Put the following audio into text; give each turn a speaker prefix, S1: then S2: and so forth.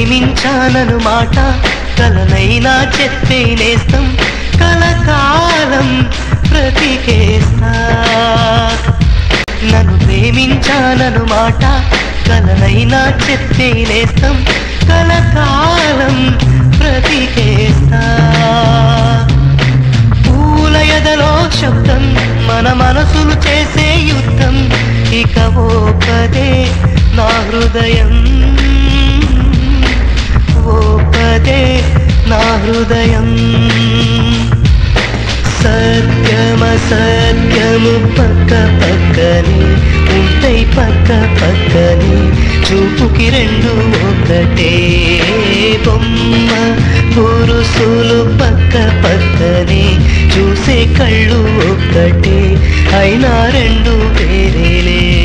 S1: ప్రేమించానను మాట కలనైనా చెప్పే నేస్తం కలకాలం ప్రతికేస్తా నన్ను ప్రేమించానను మాట కలనైనా చెప్పే నేస్తం కలకాలం ప్రతికేస్తా పూల ఎదలో శబ్దం మన మనసులు చేసే యుద్ధం ఇక ఓపదే నా హృదయం ఓపదే నా హృదయం సత్యమ సత్యము పక్క పక్కని ఉంటాయి పక్క పక్కని చూపుకి రెండు ఒకటే బొమ్మ పురుషులు పక్క పక్కనే చూసే కళ్ళు ఒక్కటే అయినా రెండు వేరేలే